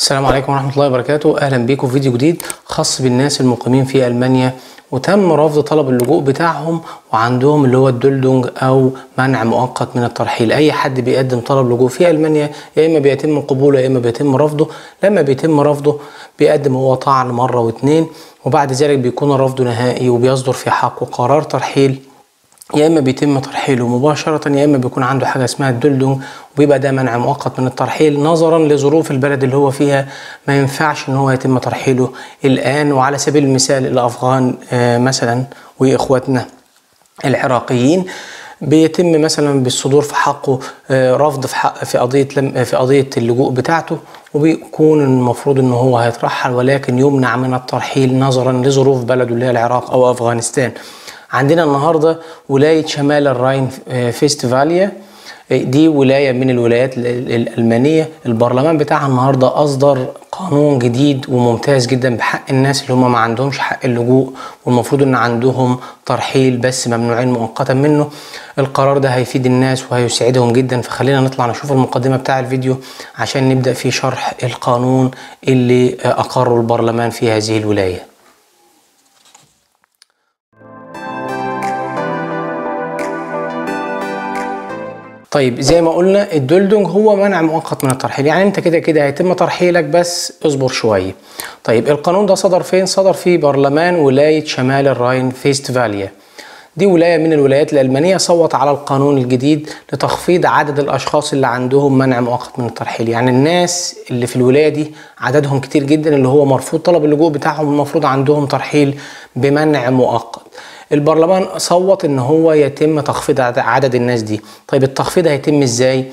السلام عليكم ورحمة الله وبركاته أهلا بيكم في فيديو جديد خاص بالناس المقيمين في ألمانيا وتم رفض طلب اللجوء بتاعهم وعندهم اللي هو الدولدونج أو منع مؤقت من الترحيل أي حد بيقدم طلب لجوء في ألمانيا يا إما بيتم قبوله يا إما بيتم رفضه لما بيتم رفضه بيقدم هو طعن مرة واتنين وبعد ذلك بيكون الرفض نهائي وبيصدر في حقه قرار ترحيل يا اما بيتم ترحيله مباشره يا اما بيكون عنده حاجه اسمها الدولدونج وبيبقى ده منع مؤقت من الترحيل نظرا لظروف البلد اللي هو فيها ما ينفعش ان هو يتم ترحيله الان وعلى سبيل المثال الافغان آه مثلا واخواتنا العراقيين بيتم مثلا بالصدور في حقه آه رفض في حق في قضيه في قضيه اللجوء بتاعته وبيكون المفروض ان هو هيترحل ولكن يمنع من الترحيل نظرا لظروف بلده اللي هي العراق او افغانستان عندنا النهارده ولايه شمال الراين فيستفاليا دي ولايه من الولايات الالمانيه البرلمان بتاعها النهارده اصدر قانون جديد وممتاز جدا بحق الناس اللي هم ما عندهمش حق اللجوء والمفروض ان عندهم ترحيل بس ممنوعين مؤقتا منه القرار ده هيفيد الناس وهيسعدهم جدا فخلينا نطلع نشوف المقدمه بتاع الفيديو عشان نبدا في شرح القانون اللي اقره البرلمان في هذه الولايه طيب زي ما قلنا الدولدونج هو منع مؤقت من الترحيل يعني انت كده كده هيتم ترحيلك بس اصبر شويه طيب القانون ده صدر فين صدر في برلمان ولايه شمال الراين فيستفاليا دي ولايه من الولايات الالمانيه صوت على القانون الجديد لتخفيض عدد الاشخاص اللي عندهم منع مؤقت من الترحيل يعني الناس اللي في الولايه دي عددهم كتير جدا اللي هو مرفوض طلب اللجوء بتاعهم المفروض عندهم ترحيل بمنع مؤقت البرلمان صوت ان هو يتم تخفيض عدد الناس دي طيب التخفيض هيتم ازاي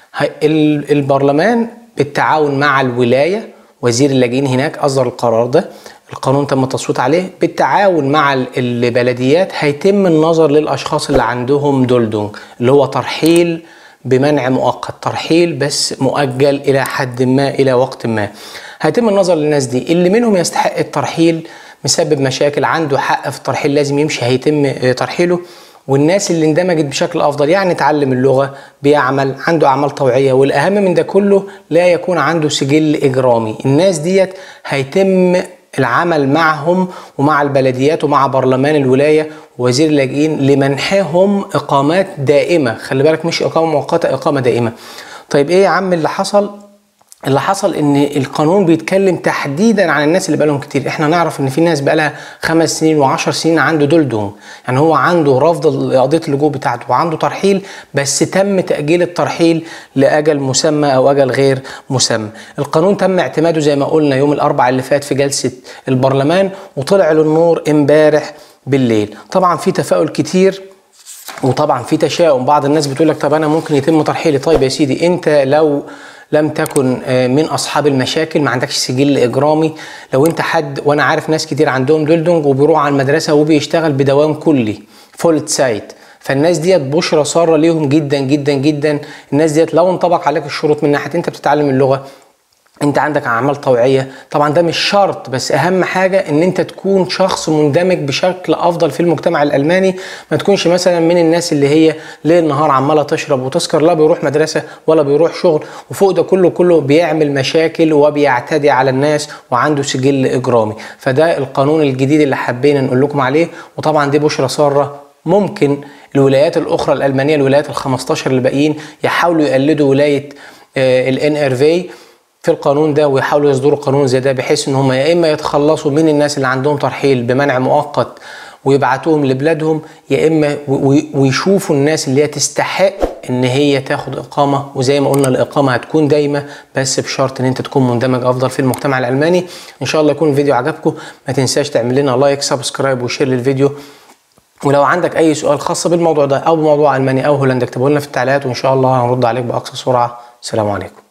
البرلمان بالتعاون مع الولايه وزير اللاجئين هناك اصدر القرار ده القانون تم التصويت عليه بالتعاون مع البلديات هيتم النظر للاشخاص اللي عندهم دولدونج اللي هو ترحيل بمنع مؤقت ترحيل بس مؤجل الى حد ما الى وقت ما هيتم النظر للناس دي اللي منهم يستحق الترحيل مسبب مشاكل عنده حق في الترحيل لازم يمشي هيتم ترحيله والناس اللي اندمجت بشكل افضل يعني اتعلم اللغه بيعمل عنده اعمال طوعيه والاهم من ده كله لا يكون عنده سجل اجرامي الناس ديت هيتم العمل معهم ومع البلديات ومع برلمان الولايه ووزير اللاجئين لمنحهم اقامات دائمه خلي بالك مش اقامه مؤقته اقامه دائمه طيب ايه يا عم اللي حصل اللي حصل ان القانون بيتكلم تحديدا عن الناس اللي بقالهم كتير احنا نعرف ان في ناس بقالها خمس سنين وعشر سنين عنده دولدون يعني هو عنده رفض قضيه اللجوء بتاعته وعنده ترحيل بس تم تاجيل الترحيل لاجل مسمى او اجل غير مسمى القانون تم اعتماده زي ما قلنا يوم الاربعاء اللي فات في جلسه البرلمان وطلع للنور امبارح بالليل طبعا في تفاؤل كتير وطبعا في تشاؤم بعض الناس بتقول لك طب انا ممكن يتم ترحيلي طيب يا سيدي انت لو لم تكن من اصحاب المشاكل ما عندكش سجل اجرامي لو انت حد وانا عارف ناس كتير عندهم دولدونج وبيروح على المدرسه وبيشتغل بدوام كلي فول سايت فالناس ديت بشرى ساره ليهم جدا جدا جدا الناس ديت لو انطبق عليك الشروط من ناحيه انت بتتعلم اللغه انت عندك اعمال طوعيه طبعا ده مش شرط بس اهم حاجه ان انت تكون شخص مندمج بشكل افضل في المجتمع الالماني ما تكونش مثلا من الناس اللي هي ليل نهار عماله تشرب وتسكر لا بيروح مدرسه ولا بيروح شغل وفوق ده كله كله بيعمل مشاكل وبيعتدي على الناس وعنده سجل اجرامي فده القانون الجديد اللي حبينا نقول لكم عليه وطبعا دي بشرى ساره ممكن الولايات الاخرى الالمانيه الولايات ال 15 اللي باقيين يحاولوا يقلدوا ولايه الان ار في في القانون ده ويحاولوا يصدروا قانون زي ده بحيث ان هم يا اما يتخلصوا من الناس اللي عندهم ترحيل بمنع مؤقت ويبعتوهم لبلادهم يا اما ويشوفوا الناس اللي هي تستحق ان هي تاخد اقامه وزي ما قلنا الاقامه هتكون دايمه بس بشرط ان انت تكون مندمج افضل في المجتمع الالماني ان شاء الله يكون الفيديو عجبكم ما تنساش تعمل لنا لايك سبسكرايب وشير للفيديو ولو عندك اي سؤال خاص بالموضوع ده او بموضوع المانيا او هولندا اكتبه لنا في التعليقات وان شاء الله هنرد عليك باقصى سرعه السلام عليكم